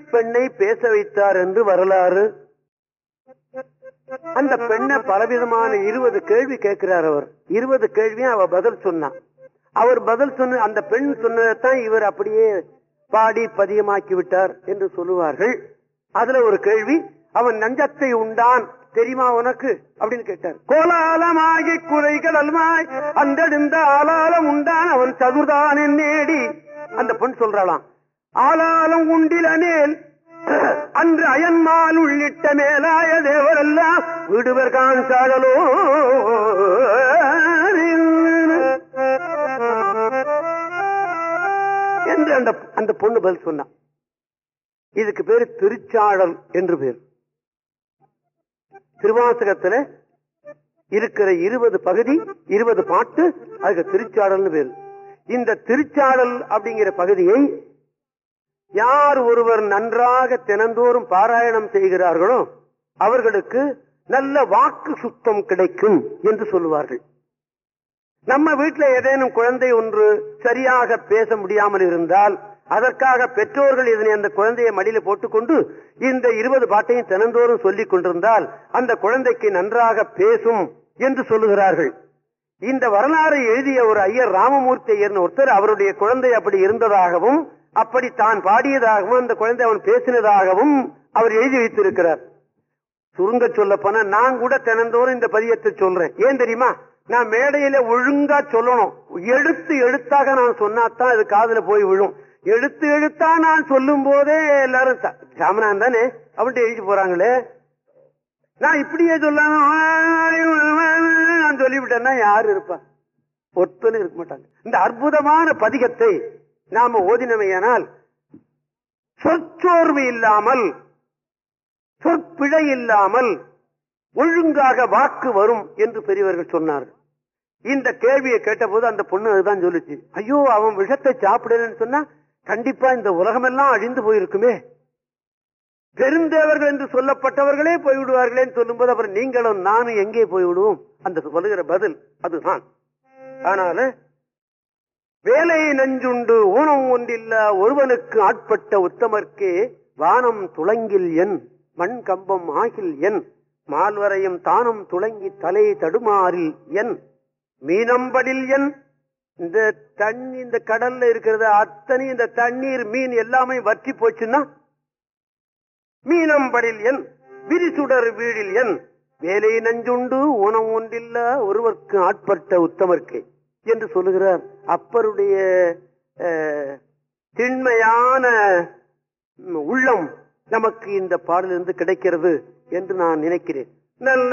பெண்ணை பேச வைத்தார் என்று வரலாறு அந்த பெண்ணை பலவிதமான இருபது கேள்வி கேட்கிறார் அவர் இருபது கேள்வியும் அவ பதில் சொன்னான் அவர் பதில் சொன்ன அந்த பெண் சொன்னதைத்தான் இவர் அப்படியே பாடி பதியமாக்கி விட்டார் என்று சொல்லுவார்கள் அதுல ஒரு கேள்வி அவன் நஞ்சத்தை உண்டான் தெரியுமா உனக்கு அப்படின்னு கேட்டார் கோலாலமாகி குறைகள் அல்மாய் அந்தெடுந்த ஆலாலம் உண்டான் அவன் சதுர்தான் நேடி அந்த பெண் சொல்றாளாம் ஆலாலம் உண்டிலனேல் அன்று அயன்மால் உள்ளிட்ட மேலாய தேவரெல்லாம் விடுவர் காண்சாடலோ என்று அந்த அந்த பொண்ணு பதில் சொன்னான் இதுக்கு பேரு திருச்சாழல் என்று பேர் திருவாசகத்துல இருக்கிற இருபது பகுதி இருபது பாட்டு அதுக்கு திருச்சாடல்னு பேரு இந்த திருச்சாடல் அப்படிங்கிற பகுதியை யார் ஒருவர் நன்றாக தினந்தோறும் பாராயணம் செய்கிறார்களோ அவர்களுக்கு நல்ல வாக்கு சுத்தம் கிடைக்கும் என்று சொல்லுவார்கள் நம்ம வீட்டுல ஏதேனும் குழந்தை ஒன்று சரியாக பேச முடியாமல் இருந்தால் அதற்காக பெற்றோர்கள் இதனை அந்த குழந்தையை மடியில போட்டுக்கொண்டு இந்த இருபது பாட்டையும் தினந்தோறும் சொல்லிக் கொண்டிருந்தால் அந்த குழந்தைக்கு நன்றாக பேசும் என்று சொல்லுகிறார்கள் இந்த வரலாறு எழுதிய ஒரு ஐயர் ராமமூர்த்தி ஐயர்னு ஒருத்தர் அவருடைய குழந்தை அப்படி இருந்ததாகவும் அப்படி தான் பாடியதாகவும் அந்த குழந்தை அவன் பேசினதாகவும் அவர் எழுதி வைத்திருக்கிறார் சுருங்க சொல்ல போனா நான் கூட தினந்தோறும் இந்த பதியத்தை சொல்றேன் ஏன் தெரியுமா நான் மேடையில ஒழுங்கா சொல்லணும் எழுத்து எழுத்தாக நான் சொன்னாதான் அது காதுல போய் விழும் எழுத்து எழுத்தா நான் சொல்லும் போதே எல்லாரும் ச- சாமனான் தானே அவன்கிட்ட எழுதி போறாங்களே நான் இப்படியே சொல்லாம நான் சொல்லிவிட்டேன்னா யாரு இருப்பா ஒருத்தனும் இருக்க மாட்டாங்க இந்த அற்புதமான பதிகத்தை நாம ஓதினமையானால் சொற்சோர்வு இல்லாமல் சொற்பிழை இல்லாமல் ஒழுங்காக வாக்கு வரும் என்று பெரியவர்கள் சொன்னார்கள் இந்த கேள்வியை கேட்டபோது அந்த பொண்ணு அதுதான் சொல்லுச்சு ஐயோ அவன் விஷத்தை சாப்பிடலன்னு சொன்னா கண்டிப்பா இந்த உலகமெல்லாம் அழிந்து போயிருக்குமே பெருந்தேவர்கள் என்று சொல்லப்பட்டவர்களே போய்விடுவார்களேன்னு சொல்லும்போது அப்புறம் நீங்களும் நானும் எங்கே போய்விடுவோம் அந்த சொல்லுகிற பதில் அதுதான் ஆனால வேலை நஞ்சுண்டு ஊனம் ஒன்றில்ல ஒருவனுக்கு ஆட்பட்ட உத்தமர்க்கே வானம் துளங்கில் என் மண் கம்பம் ஆகில் என் மால்வரையும் தானும் துளங்கி தலை தடுமாறில் என் மீனம்படில் என் இந்த தண்ணி இந்த கடல்ல இருக்கிறது அத்தனை இந்த தண்ணீர் மீன் எல்லாமே வற்றி போச்சுன்னா மீனம்படில் என் விரிசுடர் வீழில் என் வேலை நஞ்சுண்டு ஊனம் ஒன்றில்ல ஒருவர்க்கு ஆட்பட்ட உத்தமர்க்கே என்று சொல்லுகிறார் அப்பருடைய அஹ், திண்மையான ம், உள்ளம் நமக்கு இந்த பாடலிருந்து கிடைக்கிறது என்று நான் நினைக்கிறேன் நல்ல